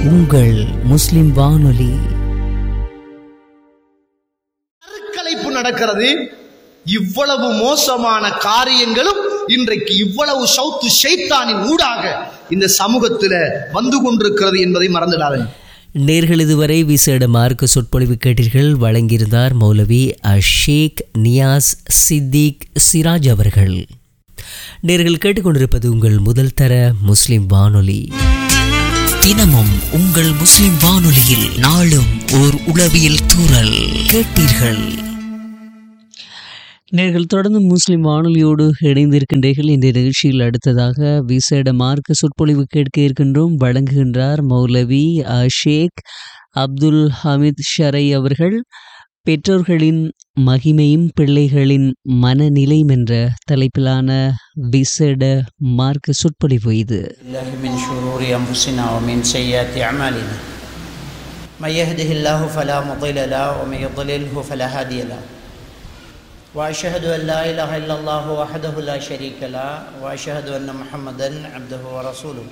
உங்கள் முஸ்லிம் வானொலி கருக்கலைப்பு நடக்கிறது இவ்வளவு மோசமான காரியங்களும் இன்றைக்கு இவ்வளவு சவுத்து ஷைத்தானின் ஊடாக இந்த சமூகத்துல வந்து கொண்டிருக்கிறது என்பதை மறந்துடாதீங்க நேர்கள் இதுவரை விசேட மார்க்க சொற்பொழிவு கேட்டீர்கள் வழங்கியிருந்தார் மௌலவி அஷேக் நியாஸ் சித்திக் சிராஜ் அவர்கள் நேர்கள் கேட்டுக்கொண்டிருப்பது உங்கள் முதல் தர முஸ்லிம் வானொலி தினமும் உங்கள் முஸ்லிம் வானொலியில் நாளும் ஓர் உளவியல் தூறல் கேட்டீர்கள் நேர்கள் தொடர்ந்து முஸ்லிம் வானொலியோடு இணைந்திருக்கின்றீர்கள் இந்த நிகழ்ச்சியில் அடுத்ததாக விசேட மார்க்க சொற்பொழிவு கேட்க இருக்கின்றோம் வழங்குகின்றார் மௌலவி ஷேக் அப்துல் ஹமீத் ஷரை அவர்கள் பெற்றோர்களின் மகிமையும் பிள்ளைகளின் மனநிலையும் என்ற தலைப்பிலான விசேட மார்க்க சொற்பொழிவு இது الله من شرور أنفسنا ومن سيئات أعمالنا من يهده الله فلا مضل له ومن يضلله فلا هادي له وأشهد أن لا إله إلا الله وحده لا شريك له وأشهد أن محمدا عبده ورسوله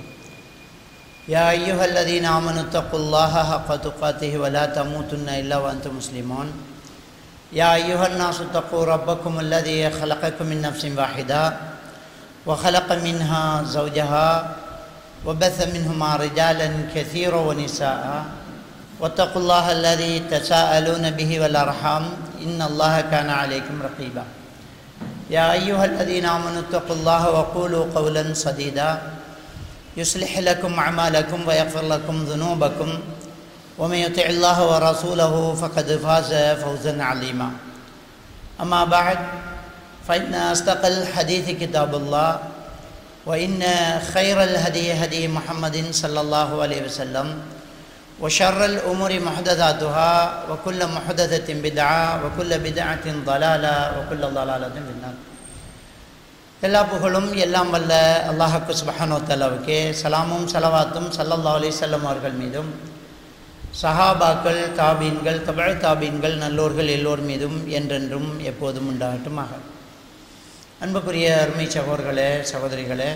يا أيها الذين آمنوا اتقوا الله حق تقاته ولا تموتن إلا وأنتم مسلمون يا أيها الناس اتقوا ربكم الذي خلقكم من نفس واحدة وخلق منها زوجها وبث منهما رجالا كثيرا ونساء واتقوا الله الذي تساءلون به والأرحام إن الله كان عليكم رقيبا يا أيها الذين آمنوا اتقوا الله وقولوا قولا سديدا يصلح لكم أعمالكم ويغفر لكم ذنوبكم ومن يطع الله ورسوله فقد فاز فوزا عظيما أما بعد فإن أصدق الحديث كتاب الله وإن خير الهدي هدي محمد صلى الله عليه وسلم وشر الأمور محدثاتها وكل محدثة بدعة وكل بدعة ضلالة وكل ضلالة في النار எல்லா புகழும் எல்லாம் வல்ல அல்லாஹுக்கு சுபஹானோ தலாவுக்கே சலாமும் சலவாத்தும் சல்லல்லா அலிசல்லம் அவர்கள் மீதும் சஹாபாக்கள் தாபீன்கள் தமிழ் தாபீன்கள் நல்லோர்கள் எல்லோர் மீதும் என்றென்றும் எப்போதும் உண்டாகட்டுமாக அன்புக்குரிய அருமை சகோதர்களே சகோதரிகளே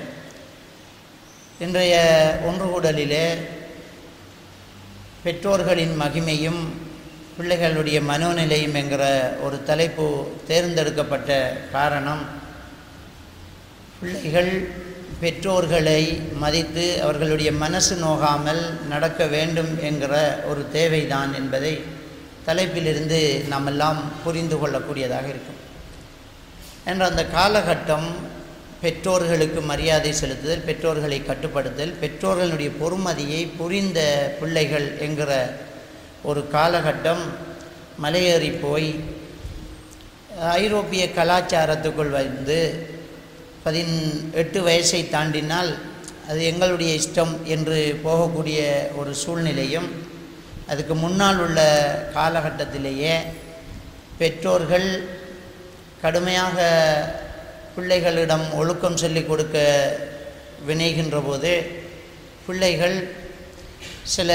இன்றைய ஒன்றுகூடலிலே பெற்றோர்களின் மகிமையும் பிள்ளைகளுடைய மனோநிலையும் என்கிற ஒரு தலைப்பு தேர்ந்தெடுக்கப்பட்ட காரணம் பிள்ளைகள் பெற்றோர்களை மதித்து அவர்களுடைய மனசு நோகாமல் நடக்க வேண்டும் என்கிற ஒரு தேவைதான் என்பதை தலைப்பிலிருந்து நாம் எல்லாம் புரிந்து கொள்ளக்கூடியதாக இருக்கும் என்ற அந்த காலகட்டம் பெற்றோர்களுக்கு மரியாதை செலுத்துதல் பெற்றோர்களை கட்டுப்படுத்தல் பெற்றோர்களுடைய பொறுமதியை புரிந்த பிள்ளைகள் என்கிற ஒரு காலகட்டம் மலையேறி போய் ஐரோப்பிய கலாச்சாரத்துக்குள் வந்து பதின் எட்டு வயசை தாண்டினால் அது எங்களுடைய இஷ்டம் என்று போகக்கூடிய ஒரு சூழ்நிலையும் அதுக்கு முன்னால் உள்ள காலகட்டத்திலேயே பெற்றோர்கள் கடுமையாக பிள்ளைகளிடம் ஒழுக்கம் சொல்லிக் கொடுக்க வினைகின்ற போது பிள்ளைகள் சில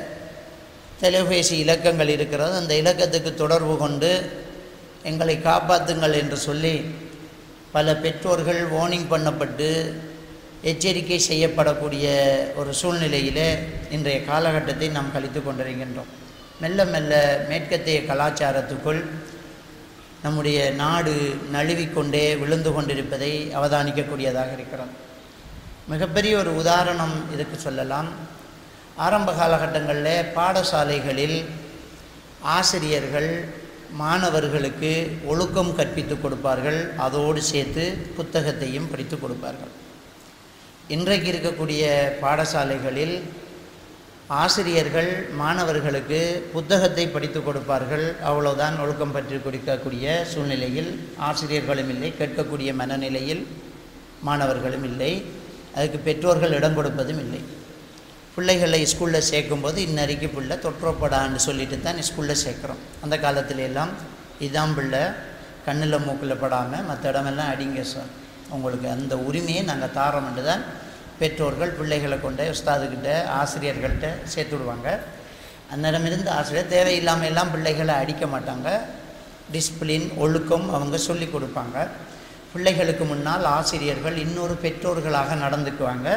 தொலைபேசி இலக்கங்கள் இருக்கிறது அந்த இலக்கத்துக்கு தொடர்பு கொண்டு எங்களை காப்பாற்றுங்கள் என்று சொல்லி பல பெற்றோர்கள் வார்னிங் பண்ணப்பட்டு எச்சரிக்கை செய்யப்படக்கூடிய ஒரு சூழ்நிலையிலே இன்றைய காலகட்டத்தை நாம் கழித்து கொண்டிருக்கின்றோம் மெல்ல மெல்ல மேற்கத்திய கலாச்சாரத்துக்குள் நம்முடைய நாடு நழுவிக்கொண்டே விழுந்து கொண்டிருப்பதை அவதானிக்கக்கூடியதாக இருக்கிறோம் மிகப்பெரிய ஒரு உதாரணம் இதுக்கு சொல்லலாம் ஆரம்ப காலகட்டங்களில் பாடசாலைகளில் ஆசிரியர்கள் மாணவர்களுக்கு ஒழுக்கம் கற்பித்து கொடுப்பார்கள் அதோடு சேர்த்து புத்தகத்தையும் படித்து கொடுப்பார்கள் இன்றைக்கு இருக்கக்கூடிய பாடசாலைகளில் ஆசிரியர்கள் மாணவர்களுக்கு புத்தகத்தை படித்து கொடுப்பார்கள் அவ்வளவுதான் ஒழுக்கம் பற்றி கொடுக்கக்கூடிய சூழ்நிலையில் ஆசிரியர்களும் இல்லை கேட்கக்கூடிய மனநிலையில் மாணவர்களும் இல்லை அதுக்கு பெற்றோர்கள் இடம் கொடுப்பதும் இல்லை பிள்ளைகளை ஸ்கூலில் சேர்க்கும்போது இன்னறைக்கு பிள்ளை தொற்றப்படான்னு சொல்லிட்டு தான் ஸ்கூலில் சேர்க்குறோம் அந்த காலத்துல எல்லாம் இதான் பிள்ளை கண்ணில் மூக்கில் படாமல் மற்ற இடமெல்லாம் அடிங்க சார் உங்களுக்கு அந்த உரிமையை நாங்கள் தாரோம்னு தான் பெற்றோர்கள் பிள்ளைகளை கொண்டு உஸ்தாதுக்கிட்ட ஆசிரியர்கள்ட்ட சேர்த்து விடுவாங்க அந்நேரமிருந்து ஆசிரியர் தேவையில்லாமல் எல்லாம் பிள்ளைகளை அடிக்க மாட்டாங்க டிசிப்ளின் ஒழுக்கம் அவங்க சொல்லி கொடுப்பாங்க பிள்ளைகளுக்கு முன்னால் ஆசிரியர்கள் இன்னொரு பெற்றோர்களாக நடந்துக்குவாங்க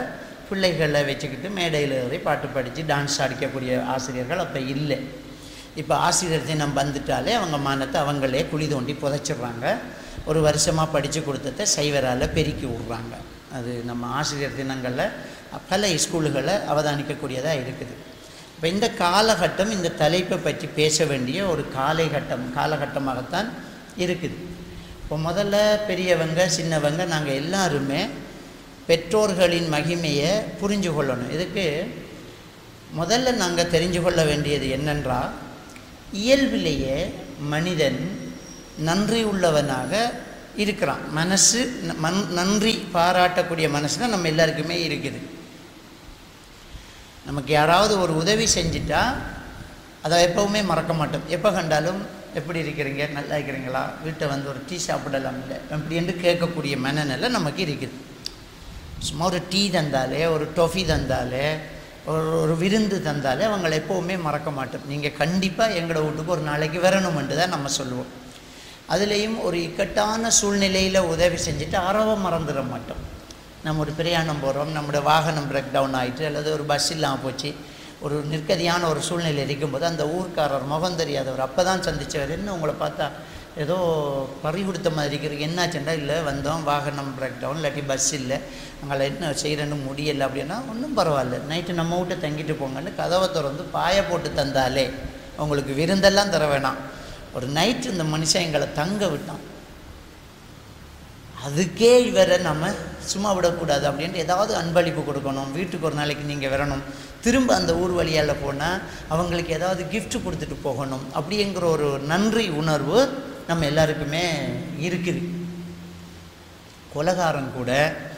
பிள்ளைகளை வச்சுக்கிட்டு மேடையில் ஏறி பாட்டு படித்து டான்ஸ் அடிக்கக்கூடிய ஆசிரியர்கள் அப்போ இல்லை இப்போ ஆசிரியர் தினம் வந்துட்டாலே அவங்க மானத்தை அவங்களே குழி தோண்டி புதைச்சிடுறாங்க ஒரு வருஷமாக படித்து கொடுத்ததை சைவரால் பெருக்கி விட்றாங்க அது நம்ம ஆசிரியர் தினங்களில் பல ஸ்கூல்களில் அவதானிக்கக்கூடியதாக இருக்குது இப்போ இந்த காலகட்டம் இந்த தலைப்பை பற்றி பேச வேண்டிய ஒரு காலைகட்டம் காலகட்டமாகத்தான் இருக்குது இப்போ முதல்ல பெரியவங்க சின்னவங்க நாங்கள் எல்லாருமே பெற்றோர்களின் மகிமையை புரிஞ்சு கொள்ளணும் இதுக்கு முதல்ல நாங்கள் தெரிஞ்சு கொள்ள வேண்டியது என்னென்றால் இயல்பிலேயே மனிதன் நன்றி உள்ளவனாக இருக்கிறான் மனசு ந- மன் நன்றி பாராட்டக்கூடிய மனசு தான் நம்ம எல்லாருக்குமே இருக்குது நமக்கு யாராவது ஒரு உதவி செஞ்சிட்டா அதை எப்போவுமே மறக்க மாட்டோம் எப்போ கண்டாலும் எப்படி இருக்கிறீங்க நல்லா இருக்கிறீங்களா வீட்டை வந்து ஒரு டீ சாப்பிடலாம் இல்லை அப்படி என்று கேட்கக்கூடிய மனநிலை நமக்கு இருக்குது சும்மா ஒரு டீ தந்தாலே ஒரு டொஃபி தந்தாலே ஒரு ஒரு விருந்து தந்தாலே அவங்களை எப்போவுமே மறக்க மாட்டோம் நீங்கள் கண்டிப்பாக எங்களோட வீட்டுக்கு ஒரு நாளைக்கு வரணுமென்று தான் நம்ம சொல்லுவோம் அதுலேயும் ஒரு இக்கட்டான சூழ்நிலையில் உதவி செஞ்சுட்டு அறவை மறந்துட மாட்டோம் நம்ம ஒரு பிரயாணம் போகிறோம் நம்மளோட வாகனம் பிரேக் டவுன் ஆகிட்டு அல்லது ஒரு பஸ் இல்லாமல் போச்சு ஒரு நிற்கதியான ஒரு சூழ்நிலை இருக்கும்போது அந்த ஊர்க்காரர் முகம் தெரியாதவர் அப்போ தான் சந்திச்சவர் என்ன உங்களை பார்த்தா ஏதோ பறி கொடுத்த மாதிரி இருக்கிறது என்னாச்சுண்டா இல்லை வந்தோம் வாகனம் பிரேக் டவுன் இல்லாட்டி பஸ் இல்லை அங்கே என்ன செய்கிறேன்னு முடியலை அப்படின்னா ஒன்றும் பரவாயில்ல நைட்டு நம்ம வீட்டை தங்கிட்டு போங்கன்னு கதவை திறந்து பாய போட்டு தந்தாலே உங்களுக்கு விருந்தெல்லாம் தர வேணாம் ஒரு நைட்டு இந்த மனுஷன் எங்களை தங்க விட்டான் அதுக்கே இவரை நம்ம சும்மா விடக்கூடாது அப்படின்ட்டு ஏதாவது அன்பளிப்பு கொடுக்கணும் வீட்டுக்கு ஒரு நாளைக்கு நீங்கள் வரணும் திரும்ப அந்த ஊர் வழியால் போனால் அவங்களுக்கு ஏதாவது gift கொடுத்துட்டு போகணும் அப்படிங்கிற ஒரு நன்றி உணர்வு நம்ம எல்லாருக்குமே இருக்குது கொலகாரன் கூட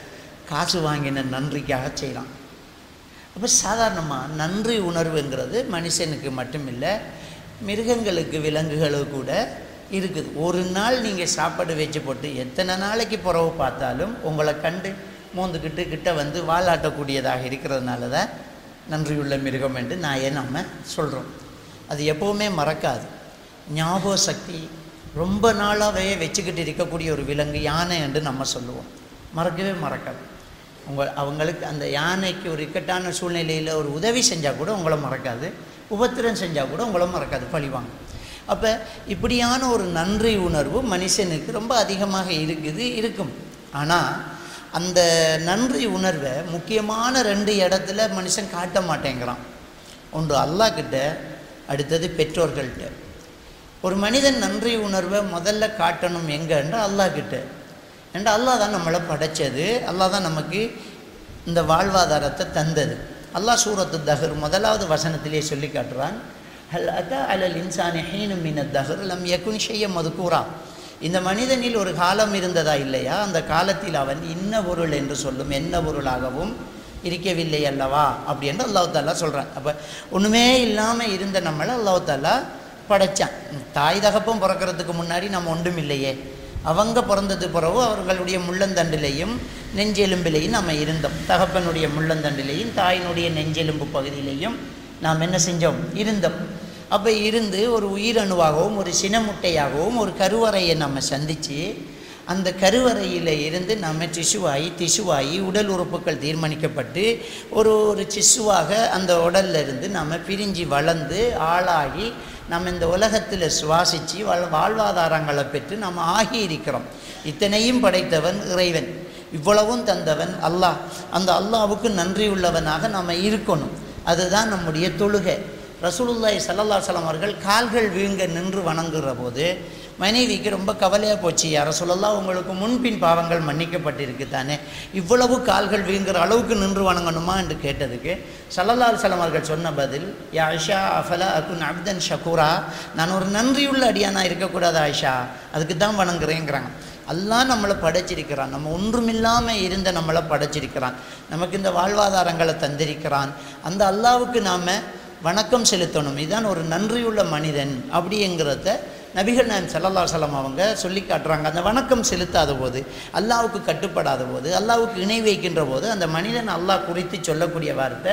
காசு வாங்கின நன்றிக்காக செய்யலாம் அப்போ சாதாரணமாக நன்றி உணர்வுங்கிறது மனுஷனுக்கு மட்டும் இல்லை மிருகங்களுக்கு விலங்குகளுக்கு கூட இருக்குது ஒரு நாள் நீங்கள் சாப்பாடு வச்சு போட்டு எத்தனை நாளைக்கு புறவு பார்த்தாலும் உங்களை கண்டு மோந்துக்கிட்டு கிட்ட வந்து வாலாட்டக்கூடியதாக இருக்கிறதுனால தான் நன்றியுள்ள மிருகம் என்று நாயை நம்ம சொல்கிறோம் அது எப்போவுமே மறக்காது ஞாபக சக்தி ரொம்ப நாளாகவே வச்சுக்கிட்டு இருக்கக்கூடிய ஒரு விலங்கு யானை என்று நம்ம சொல்லுவோம் மறக்கவே மறக்காது உங்கள் அவங்களுக்கு அந்த யானைக்கு ஒரு இக்கட்டான சூழ்நிலையில் ஒரு உதவி செஞ்சால் கூட உங்களை மறக்காது உபத்திரம் செஞ்சால் கூட உங்களை மறக்காது பழிவாங்க அப்போ இப்படியான ஒரு நன்றி உணர்வு மனுஷனுக்கு ரொம்ப அதிகமாக இருக்குது இருக்கும் ஆனால் அந்த நன்றி உணர்வை முக்கியமான ரெண்டு இடத்துல மனுஷன் காட்ட மாட்டேங்கிறான் ஒன்று அல்லாஹ் கிட்ட அடுத்தது பெற்றோர்கள்ட்ட ஒரு மனிதன் நன்றி உணர்வை முதல்ல காட்டணும் எங்கன்ற அல்லாஹ் கிட்ட ஏன்டா அல்லாஹ் தான் நம்மளை படைச்சது அல்லாஹ் தான் நமக்கு இந்த வாழ்வாதாரத்தை தந்தது அல்லாஹ் சூரத்து தஹர் முதலாவது வசனத்திலே சொல்லி காட்டுறான் ஹல் அத்தா அலல் இன்சானி ஹீனு மின தஹர் லம் யகுன் ஷைய மதுக்கூரா இந்த மனிதனில் ஒரு காலம் இருந்ததா இல்லையா அந்த காலத்தில் அவன் இன்ன பொருள் என்று சொல்லும் என்ன பொருளாகவும் இருக்கவில்லை அல்லவா அப்படி என்று அல்லாஹ் தாலா சொல்கிறான் அப்போ ஒன்றுமே இல்லாமல் இருந்த நம்மளை அல்லாஹ் தாலா படைச்சான் தாய் தகப்பம் பிறக்கிறதுக்கு முன்னாடி நம்ம ஒன்றும் இல்லையே அவங்க பிறந்தது பிறகு அவர்களுடைய முள்ளந்தண்டிலையும் நெஞ்செலும்பிலையும் நம்ம இருந்தோம் தகப்பனுடைய முள்ளந்தண்டிலையும் தாயினுடைய நெஞ்செலும்பு பகுதியிலையும் நாம் என்ன செஞ்சோம் இருந்தோம் அப்போ இருந்து ஒரு உயிரணுவாகவும் ஒரு சினமுட்டையாகவும் ஒரு கருவறையை நம்ம சந்தித்து அந்த கருவறையில் இருந்து நம்ம திசுவாகி திசுவாகி உடல் உறுப்புகள் தீர்மானிக்கப்பட்டு ஒரு ஒரு சிசுவாக அந்த உடல்ல இருந்து நம்ம பிரிஞ்சு வளர்ந்து ஆளாகி நம்ம இந்த உலகத்தில் சுவாசித்து வாழ் வாழ்வாதாரங்களை பெற்று நம்ம ஆகி இருக்கிறோம் இத்தனையும் படைத்தவன் இறைவன் இவ்வளவும் தந்தவன் அல்லாஹ் அந்த அல்லாஹ்வுக்கு நன்றி உள்ளவனாக நம்ம இருக்கணும் அதுதான் நம்முடைய தொழுகை ரசூலுல்லாஹி ஸல்லல்லாஹு அலைஹி வஸல்லம் அவர்கள் கால்கள் வீங்க நின்று வணங்குற போது மனைவிக்கு ரொம்ப கவலையாக போச்சு யார சொல்லலாம் உங்களுக்கு முன்பின் பாவங்கள் மன்னிக்கப்பட்டிருக்கு தானே இவ்வளவு கால்கள் வீங்குற அளவுக்கு நின்று வணங்கணுமா என்று கேட்டதுக்கு ஸல்லல்லாஹு அலைஹி வஸல்லம் அவர்கள் சொன்ன பதில் யா ஆயிஷா அஃபலா அகுன் அப்தன் ஷகூரா நான் ஒரு நன்றியுள்ள அடியானா இருக்கக்கூடாது ஆயிஷா அதுக்கு தான் வணங்குறேங்கிறாங்க அல்லாஹ் நம்மளை படைச்சிருக்கிறான் நம்ம ஒன்றுமில்லாமல் இருந்த நம்மளை படைச்சிருக்கிறான் நமக்கு இந்த வாழ்வாதாரங்களை தந்திருக்கிறான் அந்த அல்லாவுக்கு நாம் வணக்கம் செலுத்தணும் இதுதான் ஒரு நன்றியுள்ள மனிதன் அப்படிங்கிறத நபிகள் நாயம் சல்லல்லா சலம் அவங்க சொல்லி காட்டுறாங்க அந்த வணக்கம் செலுத்தாத போது அல்லாவுக்கு கட்டுப்படாத போது அல்லாவுக்கு இணை வைக்கின்ற போது அந்த மனிதன் அல்லாஹ் குறித்து சொல்லக்கூடிய வார்த்தை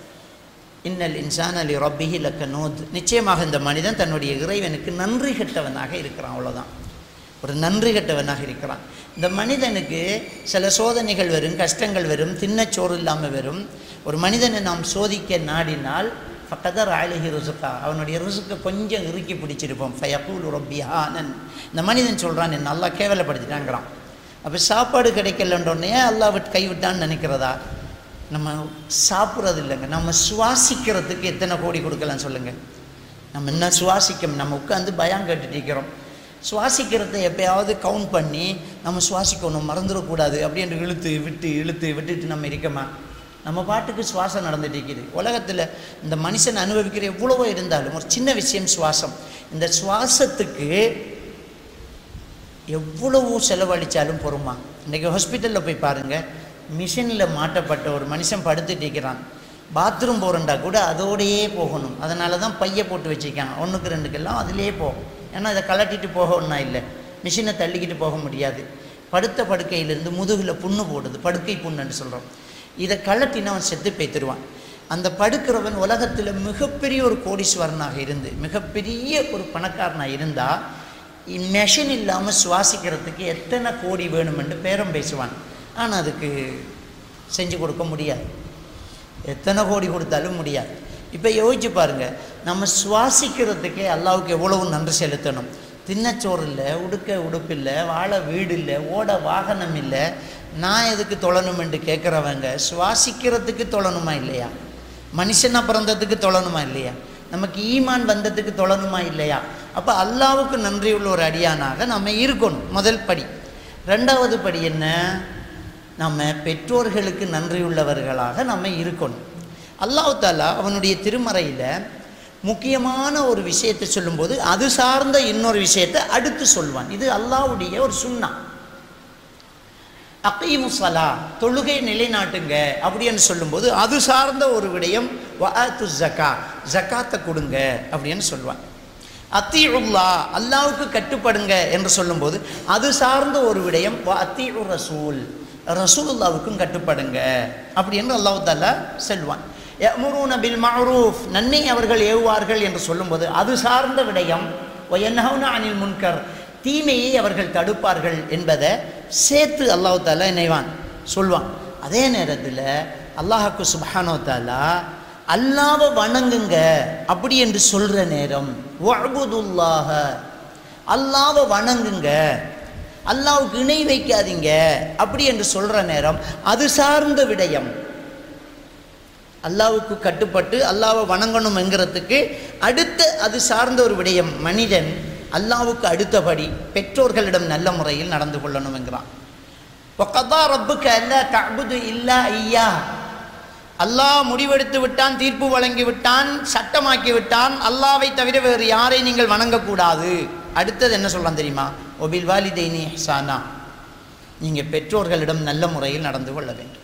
இன்னல் இன்சான் அலி ரப்பிஹி லக்க நோத் நிச்சயமாக இந்த மனிதன் தன்னுடைய இறைவனுக்கு நன்றி கெட்டவனாக இருக்கிறான் அவ்வளோதான் ஒரு நன்றி கெட்டவனாக இருக்கிறான் இந்த மனிதனுக்கு சில சோதனைகள் வரும் கஷ்டங்கள் வரும் தின்னச்சோறு இல்லாமல் வரும் ஒரு மனிதனை நாம் சோதிக்க நாடினால் ஃபக்கதர் அழகி ருசுக்கா அவனுடைய ருசுக்கை கொஞ்சம் இறுக்கி பிடிச்சிருப்போம் ஃபயகூல் ரப்பி ஆனன் இந்த மனிதன் சொல்கிறான் என்ன நல்லா கேவலப்படுத்திட்டாங்கிறான் அப்போ சாப்பாடு கிடைக்கலன்றோடனே அல்லாஹ் விட்டு கைவிட்டான்னு நினைக்கிறதா நம்ம சாப்பிட்றது இல்லைங்க நம்ம சுவாசிக்கிறதுக்கு எத்தனை கோடி கொடுக்கலாம் சொல்லுங்கள் நம்ம என்ன சுவாசிக்கும் நம்ம உட்காந்து பயம் கேட்டுட்டு இருக்கிறோம் சுவாசிக்கிறத எப்பயாவது கவுண்ட் பண்ணி நம்ம சுவாசிக்கணும் மறந்துடக்கூடாது அப்படின்னு இழுத்து விட்டு இழுத்து விட்டுட்டு நம்ம இருக்கோமா நம்ம பாட்டுக்கு சுவாசம் நடந்துட்டு இருக்குது உலகத்தில் இந்த மனுஷன் அனுபவிக்கிற எவ்வளவோ இருந்தாலும் ஒரு சின்ன விஷயம் சுவாசம் இந்த சுவாசத்துக்கு எவ்வளவு செலவழித்தாலும் பொறுமா இன்றைக்கி ஹாஸ்பிட்டலில் போய் பாருங்கள் மிஷினில் மாட்டப்பட்ட ஒரு மனுஷன் படுத்துட்டு இருக்கிறான் பாத்ரூம் போகிறண்டா கூட அதோடையே போகணும் அதனால தான் பையை போட்டு வச்சுருக்கான் ஒன்றுக்கு ரெண்டுக்கெல்லாம் அதிலே போகும் ஏன்னா இதை கலட்டிட்டு போக ஒன்றா இல்லை மிஷினை தள்ளிக்கிட்டு போக முடியாது படுத்த படுக்கையிலிருந்து முதுகில் புண்ணு போடுது படுக்கை புண்ணுன்னு சொல்கிறோம் இதை கலட்டினா அவன் செத்து பேத்துருவான் அந்த படுக்கிறவன் உலகத்தில் மிகப்பெரிய ஒரு கோடீஸ்வரனாக இருந்து மிகப்பெரிய ஒரு பணக்காரனாக இருந்தால் மெஷின் இல்லாமல் சுவாசிக்கிறதுக்கு எத்தனை கோடி வேணுமென்று பேரம் பேசுவான் ஆனால் அதுக்கு செஞ்சு கொடுக்க முடியாது எத்தனை கோடி கொடுத்தாலும் முடியாது இப்போ யோசிச்சு பாருங்க நம்ம சுவாசிக்கிறதுக்கே அல்லாவுக்கு எவ்வளவு நன்றி செலுத்தணும் தின்னச்சோறு இல்லை உடுக்க உடுப்பு இல்லை வாழ வீடு இல்லை ஓட வாகனம் இல்லை நான் எதுக்கு தொழணும் என்று கேட்குறவங்க சுவாசிக்கிறதுக்கு தொழணுமா இல்லையா மனுஷனாக பிறந்ததுக்கு தொழணுமா இல்லையா நமக்கு ஈமான் வந்ததுக்கு தொழணுமா இல்லையா அப்போ அல்லாவுக்கு நன்றி உள்ள ஒரு அடியானாக நம்ம இருக்கணும் முதல் படி ரெண்டாவது படி என்ன நம்ம பெற்றோர்களுக்கு நன்றியுள்ளவர்களாக நம்ம இருக்கணும் அல்லாஹ் தாலா அவனுடைய திருமறையில் முக்கியமான ஒரு விஷயத்தை சொல்லும்போது அது சார்ந்த இன்னொரு விஷயத்தை அடுத்து சொல்வான் இது அல்லாஹ்வுடைய ஒரு சுண்ணா அக்கீமு சலா தொழுகை நிலைநாட்டுங்க அப்படின்னு சொல்லும்போது அது சார்ந்த ஒரு விடயம் வஅத்து ஜக்கா ஜக்காத்தை கொடுங்க அப்படின்னு சொல்லுவான் அத்தீஉல்லா அல்லாவுக்கு கட்டுப்படுங்க என்று சொல்லும்போது அது சார்ந்த ஒரு விடயம் வ அத்தீஉ ரசூல் ரசூலுல்லாவுக்கும் கட்டுப்படுங்க அப்படின்னு அல்லாஹ் தாலா செல்வான் யமுரூன பில் மஅரூஃப் நன்மை அவர்கள் ஏவுவார்கள் என்று சொல்லும்போது அது சார்ந்த விடயம் ஒயன்னஹவுன அனில் முன்கர் தீமையை அவர்கள் தடுப்பார்கள் என்பதை சேர்த்து அல்லாஹ் தாலா நினைவான் சொல்வான் அதே நேரத்தில் அல்லாஹாக்கு சுபஹானோ தாலா அல்லாவை வணங்குங்க அப்படி என்று சொல்கிற நேரம் வஅபுதுல்லாஹ அல்லாவை வணங்குங்க அல்லாவுக்கு இணை வைக்காதீங்க அப்படி என்று சொல்கிற நேரம் அது சார்ந்த விடயம் அல்லாவுக்கு கட்டுப்பட்டு அல்லாவை வணங்கணும்ங்கிறதுக்கு அடுத்த அது சார்ந்த ஒரு விடயம் மனிதன் அல்லாவுக்கு அடுத்தபடி பெற்றோர்களிடம் நல்ல முறையில் நடந்து கொள்ளணுங்கிறான் ஒக்கதா ரப்புக்கு அல்ல தகுது இல்லா ஐயா அல்லாஹ் முடிவெடுத்து விட்டான் தீர்ப்பு வழங்கி விட்டான் சட்டமாக்கி விட்டான் அல்லாவை தவிர வேறு யாரை நீங்கள் வணங்கக்கூடாது அடுத்தது என்ன சொல்லலாம் தெரியுமா ஒபில் வாலிதைனி ஹசானா நீங்கள் பெற்றோர்களிடம் நல்ல முறையில் நடந்து கொள்ள வேண்டும்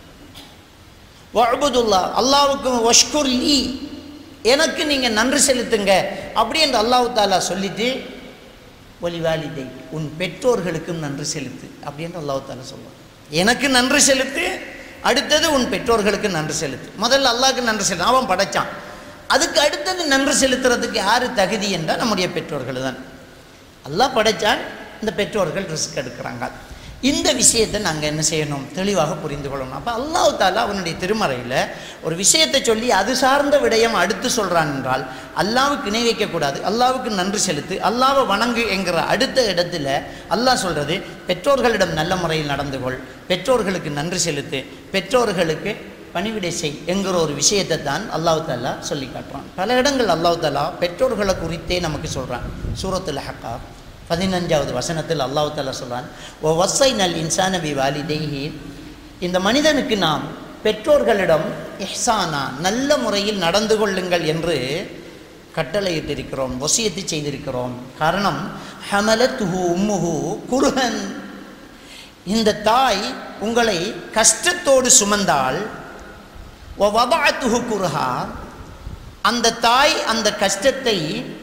வஅபுதுல்லா அல்லாவுக்கு வஷ்குர் லீ எனக்கு நீங்கள் நன்றி செலுத்துங்க அப்படி என்று அல்லாஹு தாலா சொல்லிட்டு ஒலிவாலிதை உன் பெற்றோர்களுக்கும் நன்றி செலுத்து அப்படின்னு அல்லாஹு தாலா சொல்லுவான் எனக்கு நன்றி செலுத்து அடுத்தது உன் பெற்றோர்களுக்கு நன்றி செலுத்து முதல்ல அல்லாஹ்க்கு நன்றி செலுத்து அவன் படைச்சான் அதுக்கு அடுத்தது நன்றி செலுத்துறதுக்கு யார் தகுதி என்றால் நம்முடைய பெற்றோர்கள் தான் அல்லாஹ் படைச்சான் இந்த பெற்றோர்கள் ரிஸ்க் எடுக்கிறாங்க இந்த விஷயத்தை நாங்கள் என்ன செய்யணும் தெளிவாக புரிந்து கொள்ளணும் அப்போ அல்லாஹ் தாலா அவனுடைய திருமறையில் ஒரு விஷயத்தை சொல்லி அது சார்ந்த விடயம் அடுத்து சொல்கிறான் என்றால் அல்லாவுக்கு இணை வைக்கக்கூடாது அல்லாவுக்கு நன்றி செலுத்து அல்லாவை வணங்கு என்கிற அடுத்த இடத்துல அல்லாஹ் சொல்கிறது பெற்றோர்களிடம் நல்ல முறையில் நடந்து கொள் பெற்றோர்களுக்கு நன்றி செலுத்து பெற்றோர்களுக்கு பணிவிடை செய் என்கிற ஒரு விஷயத்தை தான் அல்லாஹ் தாலா சொல்லி காட்டுறான் பல இடங்கள் அல்லாஹ் தாலா பெற்றோர்களை குறித்தே நமக்கு சொல்கிறான் சூரத்துல் ஹக்கா பதினஞ்சாவது வசனத்தில் அல்லாஹ் தாலா சொல்கிறான் ஓ வசை நல் இன்சான பி வாலிதைஹி இந்த மனிதனுக்கு நாம் பெற்றோர்களிடம் இஹ்சானா நல்ல முறையில் நடந்து கொள்ளுங்கள் என்று கட்டளையிட்டிருக்கிறோம் வசியத்தை செய்திருக்கிறோம் காரணம் ஹமலத்துஹு உம்முஹு குருஹன் இந்த தாய் உங்களை கஷ்டத்தோடு சுமந்தால் வபாத்துஹு குருஹா அந்த தாய் அந்த கஷ்டத்தை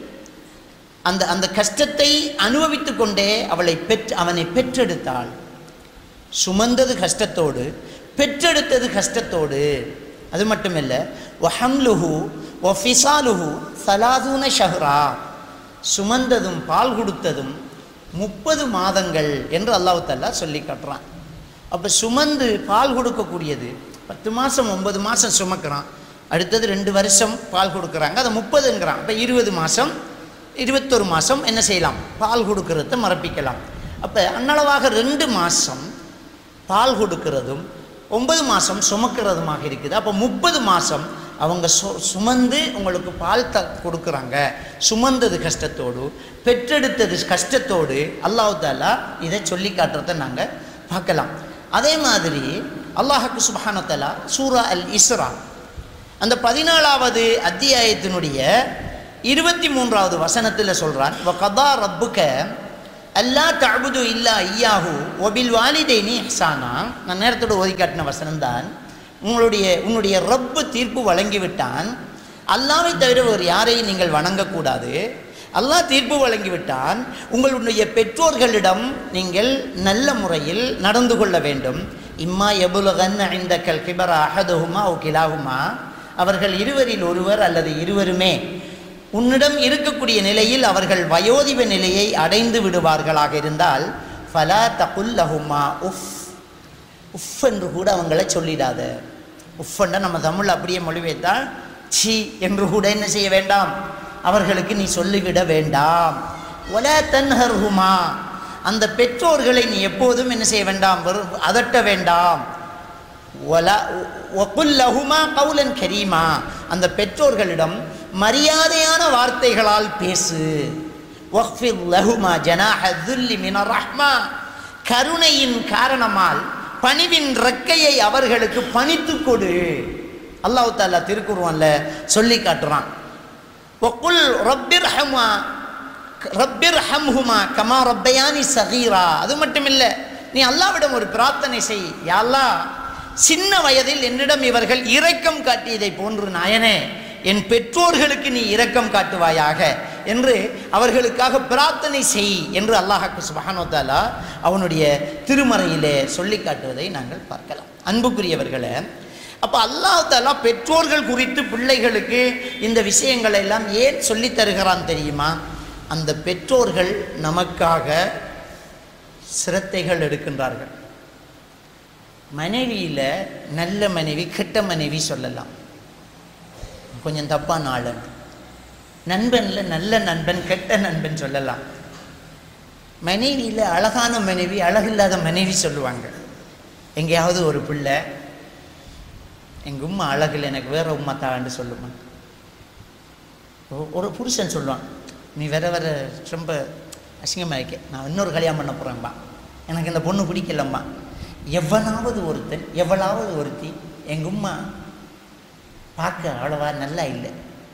அந்த அந்த கஷ்டத்தை அனுபவித்து கொண்டே அவளை பெற்று அவனை பெற்றெடுத்தாள் சுமந்தது கஷ்டத்தோடு பெற்றெடுத்தது கஷ்டத்தோடு அது மட்டுமல்ல ஒஹம்லுஹு ஒ ஃபிசாலுஹு சலாதூன ஷஹ்ரா சுமந்ததும் பால் கொடுத்ததும் முப்பது மாதங்கள் என்று அல்லாஹ் தாலா சொல்லி காட்டுறான் அப்போ சுமந்து பால் கொடுக்கக்கூடியது பத்து மாதம் ஒன்பது மாதம் சுமக்கிறான் அடுத்தது ரெண்டு வருஷம் பால் கொடுக்குறாங்க அதை முப்பதுங்கிறான் அப்போ இருபது மாதம் இருபத்தொரு மாதம் என்ன செய்யலாம் பால் கொடுக்கறத மறப்பிக்கலாம் அப்போ அன்னளவாக ரெண்டு மாதம் பால் கொடுக்கிறதும் ஒன்பது மாதம் சுமக்கிறதுமாக இருக்குது அப்போ முப்பது மாதம் அவங்க சு சுமந்து உங்களுக்கு பால் த கொடுக்குறாங்க சுமந்தது கஷ்டத்தோடு பெற்றெடுத்தது கஷ்டத்தோடு அல்லாஹ் தாலா இதை சொல்லி காட்டுறதை நாங்கள் பார்க்கலாம் அதே மாதிரி அல்லாஹுக்கு சுபஹானத்தலா சூரா அல் இஸ்ரா அந்த பதினாலாவது அத்தியாயத்தினுடைய இருபத்தி மூன்றாவது வசனத்தில் சொல்கிறான் வ கதா ரப்புக்க அல்லா தஅபுது இல்லா ஐயாஹு ஒபில் வாலிதைனி இஹ்சானா நான் நேரத்தோடு ஓதி காட்டின வசனம்தான் உங்களுடைய உன்னுடைய ரப்பு தீர்ப்பு வழங்கிவிட்டான் அல்லாவை தவிர வேறு யாரையும் நீங்கள் வணங்கக்கூடாது அல்லாஹ் தீர்ப்பு வழங்கிவிட்டான் உங்களுடைய பெற்றோர்களிடம் நீங்கள் நல்ல முறையில் நடந்து கொள்ள வேண்டும் இம்மா எபுலகன் இந்த கல் கிபர அஹதுஹுமா ஓ கிலாகுமா அவர்கள் இருவரில் ஒருவர் அல்லது இருவருமே உன்னிடம் இருக்கக்கூடிய நிலையில் அவர்கள் வயோதிப நிலையை அடைந்து விடுவார்களாக இருந்தால் ஃபலா தகுல்லஹுமா உஃப் உஃப் என்று கூட அவங்கள சொல்லிடாத உஃப்ன்னா நம்ம தமிழ் அப்படியே மொழிபெய்த்தால் சி என்று கூட என்ன செய்ய வேண்டாம் அவர்களுக்கு நீ சொல்லிவிட வேண்டாம் ஒல தன்ஹர்ஹுமா அந்த பெற்றோர்களை நீ எப்போதும் என்ன செய்ய வேண்டாம் வெறும் அதட்ட வேண்டாம் ஒல ஒகுல்லஹுமா கவுலன் கரீமா அந்த பெற்றோர்களிடம் மரியாதையான வார்த்தைகளால் பேசு வஃபில் லஹுமா ஜனாஹ துல்லி மின ரஹ்மா கருணையின் காரணமால் பணிவின் ரெக்கையை அவர்களுக்கு பணித்து கொடு அல்லாஹ் தாலா திருக்குருவான்ல சொல்லி காட்டுறான் ஒக்குல் ரப்பிர் ஹமா ரப்பிர் ஹம்ஹுமா கமா ரப்பயானி சகீரா அது மட்டும் இல்லை நீ அல்லாவிடம் ஒரு பிரார்த்தனை செய் யா அல்லாஹ் சின்ன வயதில் என்னிடம் இவர்கள் இரக்கம் காட்டியதை போன்று நாயனே என் பெற்றோர்களுக்கு நீ இரக்கம் காட்டுவாயாக என்று அவர்களுக்காக பிரார்த்தனை செய் என்று அல்லாஹாக்கு சுபஹானோத்தாலா அவனுடைய திருமறையிலே சொல்லி காட்டுவதை நாங்கள் பார்க்கலாம் அன்புக்குரியவர்களே அப்போ அல்லாஹ் தாலா பெற்றோர்கள் குறித்து பிள்ளைகளுக்கு இந்த விஷயங்களை எல்லாம் ஏன் சொல்லித் தருகிறான் தெரியுமா அந்த பெற்றோர்கள் நமக்காக சிரத்தைகள் எடுக்கின்றார்கள் மனைவியில் நல்ல மனைவி கெட்ட மனைவி சொல்லலாம் கொஞ்சம் தப்பான ஆளன் நண்பனில் நல்ல நண்பன் கெட்ட நண்பன் சொல்லலாம் மனைவியில் அழகான மனைவி அழகில்லாத மனைவி சொல்லுவாங்க எங்கேயாவது ஒரு பிள்ளை எங்கள் உம்மா அழகில் எனக்கு வேற உம்மா தான்னு சொல்லுமா ஒ- ஒரு புருஷன் சொல்லுவான் நீ வேற வேற ரொம்ப அசிங்கமாக இருக்க நான் இன்னொரு கல்யாணம் பண்ண போகிறேன்பா எனக்கு இந்த பொண்ணு பிடிக்கலம்மா எவனாவது ஒருத்தன் எவளாவது ஒருத்தி எங்கள் உம்மா பார்க்க அவ்வளவா நல்லா இல்லை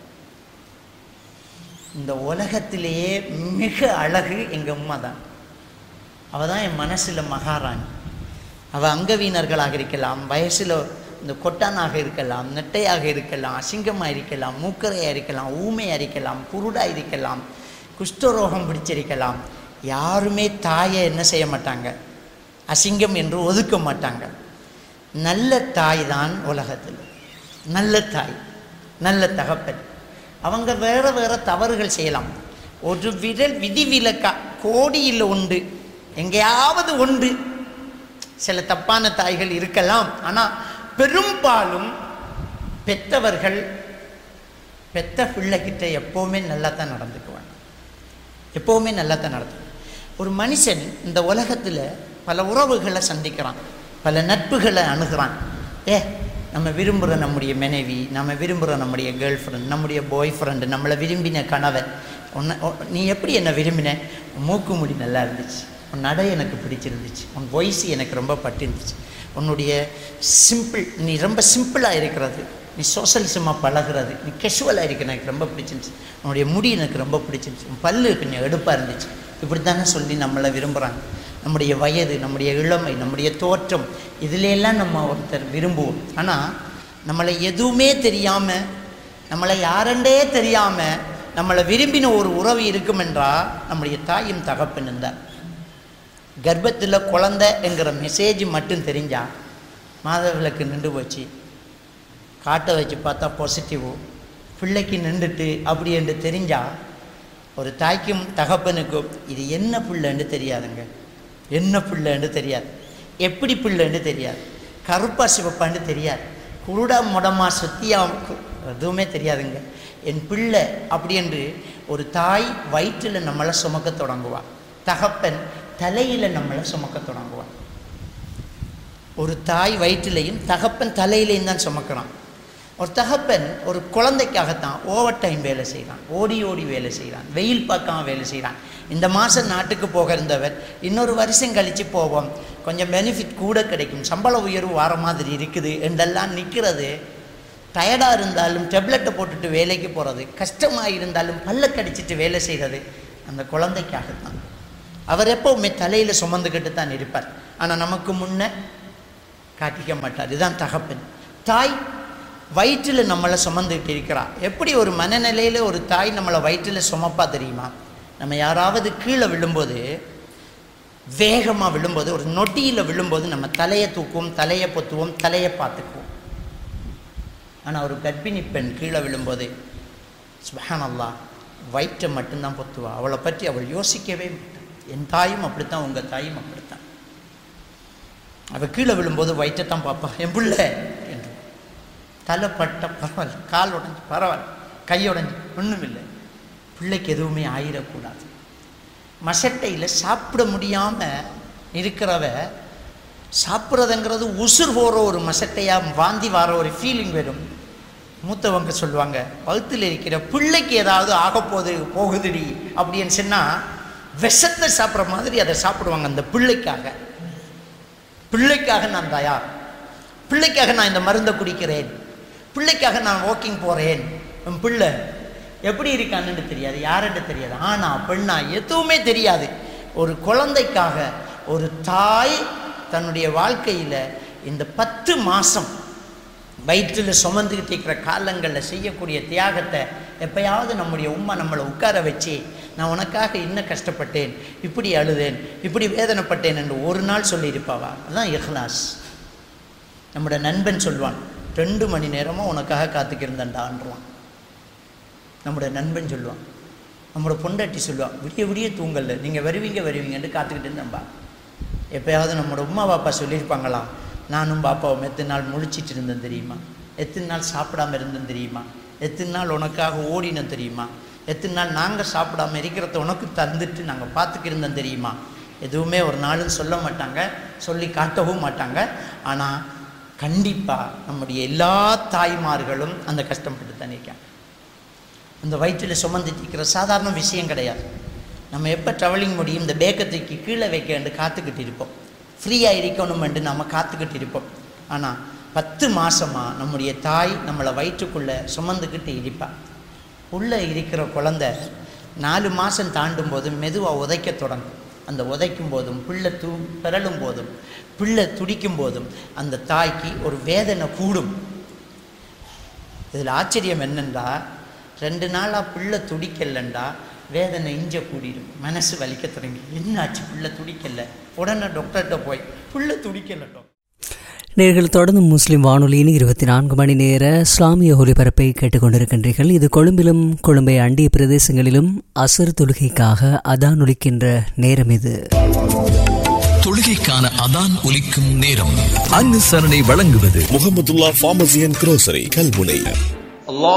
இந்த உலகத்திலேயே மிக அழகு எங்கள் உம்மா தான் அவள் தான் என் மனசில் மகாராணி அவள் அங்கவீனர்களாக இருக்கலாம் வயசில் இந்த கொட்டானாக இருக்கலாம் நெட்டையாக இருக்கலாம் அசிங்கமாக இருக்கலாம் மூக்கரையாக இருக்கலாம் ஊமையாக இருக்கலாம் குருடாக இருக்கலாம் குஷ்டரோகம் பிடிச்சிருக்கலாம் யாருமே தாயை என்ன செய்ய மாட்டாங்க அசிங்கம் என்று ஒதுக்க மாட்டாங்க நல்ல தாய் தான் உலகத்தில் நல்ல தாய் நல்ல தகப்பன் அவங்க வேற வேற தவறுகள் செய்யலாம் ஒரு விரல் விதிவிலக்கா கோடியில் உண்டு எங்கேயாவது உண்டு சில தப்பான தாய்கள் இருக்கலாம் ஆனால் பெரும்பாலும் பெற்றவர்கள் பெத்த பிள்ளைகிட்ட எப்போவுமே நல்லா தான் நடந்துக்குவாங்க எப்போவுமே நல்லா தான் நடக்கும் ஒரு மனுஷன் இந்த உலகத்தில் பல உறவுகளை சந்திக்கிறான் பல நட்புகளை அணுகிறான் ஏ நம்ம விரும்புகிற நம்முடைய மனைவி நம்ம விரும்புகிற நம்முடைய கேர்ள் ஃப்ரெண்ட் நம்முடைய பாய் ஃப்ரெண்டு நம்மளை விரும்பின கணவன் உன்னை உன் நீ எப்படி என்னை விரும்பின உன் மூக்கு முடி நல்லா இருந்துச்சு உன் நடை எனக்கு பிடிச்சிருந்துச்சு உன் வாய்ஸ் எனக்கு ரொம்ப பட்டிருந்துச்சு உன்னுடைய சிம்பிள் நீ ரொம்ப சிம்பிளாக இருக்கிறது நீ சோசலிசமாக பழகுறது நீ கெஷுவலாக இருக்க எனக்கு ரொம்ப பிடிச்சிருந்துச்சு உன்னுடைய முடி எனக்கு ரொம்ப பிடிச்சிருந்துச்சு உன் பல்லு கொஞ்சம் எடுப்பாக இருந்துச்சு இப்படி தானே சொல்லி நம்மளை விரும்புகிறாங்க நம்முடைய வயது நம்முடைய இளமை நம்முடைய தோற்றம் இதுல எல்லாம் நம்ம ஒருத்தர் விரும்புவோம் ஆனால் நம்மளை எதுவுமே தெரியாமல் நம்மளை யாரெண்டே தெரியாமல் நம்மளை விரும்பின ஒரு உறவு இருக்குமென்றா நம்முடைய தாயும் தகப்பனும் தான் கர்ப்பத்தில் குழந்தை என்கிற மெசேஜ் மட்டும் தெரிஞ்சா மாதவிளக்கு நின்று போச்சு காட்டை வச்சு பார்த்தா பாசிட்டிவ் பிள்ளைக்கு நின்றுட்டு அப்படி என்று தெரிஞ்சா ஒரு தாய்க்கும் தகப்பனுக்கும் இது என்ன பிள்ளைன்னு தெரியாதுங்க என்ன பிள்ளைன்னு தெரியாது எப்படி பிள்ளைன்னு தெரியாது கருப்பா சிவப்பான்னு தெரியாது குருடா முடமா சுத்தியா எதுவுமே தெரியாதுங்க என் பிள்ளை அப்படி என்று ஒரு தாய் வயிற்றில் நம்மளை சுமக்க தொடங்குவாள் தகப்பன் தலையில் நம்மளை சுமக்க தொடங்குவான் ஒரு தாய் வயிற்றிலையும் தகப்பன் தலையிலையும் தான் சுமக்கிறான் ஒரு தகப்பன் ஒரு குழந்தைக்காகத்தான் ஓவர் டைம் வேலை செய்கிறான் ஓடி ஓடி வேலை செய்கிறான் வெயில் பார்க்காம வேலை செய்கிறான் இந்த மாதம் நாட்டுக்கு போக இருந்தவர் இன்னொரு வருஷம் கழித்து போவோம் கொஞ்சம் பெனிஃபிட் கூட கிடைக்கும் சம்பள உயர்வு வர மாதிரி இருக்குது என்றெல்லாம் நிற்கிறது டயர்டாக இருந்தாலும் டெப்லெட்டை போட்டுட்டு வேலைக்கு போகிறது கஷ்டமாக இருந்தாலும் பல்ல கடிச்சிட்டு வேலை செய்கிறது அந்த குழந்தைக்காகத்தான் அவர் எப்போவுமே தலையில் சுமந்துக்கிட்டு தான் இருப்பார் ஆனால் நமக்கு முன்ன காட்டிக்க மாட்டார் இதுதான் தகப்பன் தாய் வயிற்றில் நம்மளை சுமந்துக்கிட்டு இருக்கிறா எப்படி ஒரு மனநிலையில் ஒரு தாய் நம்மளை வயிற்றில் சுமப்பா தெரியுமா நம்ம யாராவது கீழே விழும்போது வேகமாக விழும்போது ஒரு நொட்டியில் விழும்போது நம்ம தலையை தூக்குவோம் தலையை பொத்துவோம் தலையை பார்த்துக்குவோம் ஆனால் ஒரு கர்ப்பிணி பெண் கீழே விழும்போது சுபஹானல்லா வயிற்றை மட்டும்தான் பொத்துவா அவளை பற்றி அவள் யோசிக்கவே மாட்டாள் என் தாயும் அப்படித்தான் உங்கள் தாயும் அப்படித்தான் அவள் கீழே விழும்போது வயிற்றை தான் பார்ப்பா என் பிள்ளை என்று தலை பட்ட பரவாயில்ல கால் உடஞ்சி பரவாயில்ல கை உடஞ்சி ஒன்றும் இல்லை பிள்ளைக்கு எதுவுமே ஆயிடக்கூடாது மசட்டையில் சாப்பிட முடியாமல் இருக்கிறவ சாப்பிட்றதுங்கிறது உசுர் போகிற ஒரு மசட்டையாக வாந்தி வர ஒரு ஃபீலிங் வரும் மூத்தவங்க சொல்லுவாங்க வகுத்தில் இருக்கிற பிள்ளைக்கு ஏதாவது ஆகப்போகுது போகுதுடி அப்படின்னு சொன்னால் விஷத்தை சாப்பிட்ற மாதிரி அதை சாப்பிடுவாங்க அந்த பிள்ளைக்காக பிள்ளைக்காக நான் தயார் பிள்ளைக்காக நான் இந்த மருந்தை குடிக்கிறேன் பிள்ளைக்காக நான் வாக்கிங் போகிறேன் என் பிள்ளை எப்படி இருக்கான்னு தெரியாது யாருன்னு தெரியாது ஆனா பெண்ணா எதுவுமே தெரியாது ஒரு குழந்தைக்காக ஒரு தாய் தன்னுடைய வாழ்க்கையில் இந்த பத்து மாதம் வயிற்றில் சுமந்துக்கிட்டு இருக்கிற காலங்களில் செய்யக்கூடிய தியாகத்தை எப்பயாவது நம்முடைய உம்மா நம்மளை உட்கார வச்சு நான் உனக்காக இன்னும் கஷ்டப்பட்டேன் இப்படி அழுதேன் இப்படி வேதனைப்பட்டேன் என்று ஒரு நாள் சொல்லியிருப்பாவா அதுதான் இஹ்லாஸ் நம்முடைய நண்பன் சொல்வான் ரெண்டு மணி நேரமும் உனக்காக காத்துக்கிருந்தேன்டான்றான் நம்முடைய நண்பன் சொல்லுவான் நம்மளோட பொண்டாட்டி சொல்லுவான் விடிய விடிய தூங்கல நீங்கள் வருவீங்க வருவீங்கன்னு காத்துக்கிட்டு இருந்தேன்பா எப்பயாவது நம்மளோட உமா பாப்பா சொல்லியிருப்பாங்களா நானும் பாப்பாவும் எத்தனை நாள் முழிச்சிட்டு இருந்தேன் தெரியுமா எத்தனை நாள் சாப்பிடாம இருந்தேன் தெரியுமா எத்தனை நாள் உனக்காக ஓடினேன் தெரியுமா எத்தனை நாள் நாங்கள் சாப்பிடாம இருக்கிறத உனக்கு தந்துட்டு நாங்கள் பார்த்துக்கிருந்தோம் தெரியுமா எதுவுமே ஒரு நாளும் சொல்ல மாட்டாங்க சொல்லி காட்டவும் மாட்டாங்க ஆனால் கண்டிப்பாக நம்முடைய எல்லா தாய்மார்களும் அந்த கஷ்டப்பட்டு தான் இருக்காங்க அந்த வயிற்றில் சுமந்துட்டு இருக்கிற சாதாரண விஷயம் கிடையாது நம்ம எப்போ ட்ராவலிங் முடியும் இந்த பேக்கை தூக்கி கீழே வைக்க காத்துக்கிட்டு இருப்போம் ஃப்ரீயாக இருக்கணுமென்று நம்ம காத்துக்கிட்டு இருப்போம் ஆனால் பத்து மாதமாக நம்முடைய தாய் நம்மளை வயிற்றுக்குள்ளே சுமந்துக்கிட்டு இருப்பாள் உள்ளே இருக்கிற குழந்தை நாலு மாதம் தாண்டும் போது மெதுவாக உதைக்க தொடங்கும் அந்த உதைக்கும் போதும் பிள்ளை தூ பிறலும் போதும் பிள்ளை துடிக்கும் போதும் அந்த தாய்க்கு ஒரு வேதனை கூடும் இதில் ஆச்சரியம் என்னென்றா ரெண்டு நாளாக பிள்ளை துடிக்கலண்டா வேதனை இஞ்ச கூடிடும் மனசு வலிக்க தொடங்கி என்னாச்சு பிள்ளை துடிக்கல உடனே டாக்டர்கிட்ட போய் பிள்ளை துடிக்கல டாக்டர் நேர்கள் தொடர்ந்து முஸ்லிம் வானொலியின் இருபத்தி நான்கு மணி நேர இஸ்லாமிய ஒலிபரப்பை கேட்டுக்கொண்டிருக்கின்றீர்கள் இது கொழும்பிலும் கொழும்பை அண்டிய பிரதேசங்களிலும் அசர் தொழுகைக்காக அதான் ஒலிக்கின்ற நேரம் இது தொழுகைக்கான அதான் ஒலிக்கும் நேரம் அனுசரணை வழங்குவது Mohamedulla pharmacy and grocery Kalmunai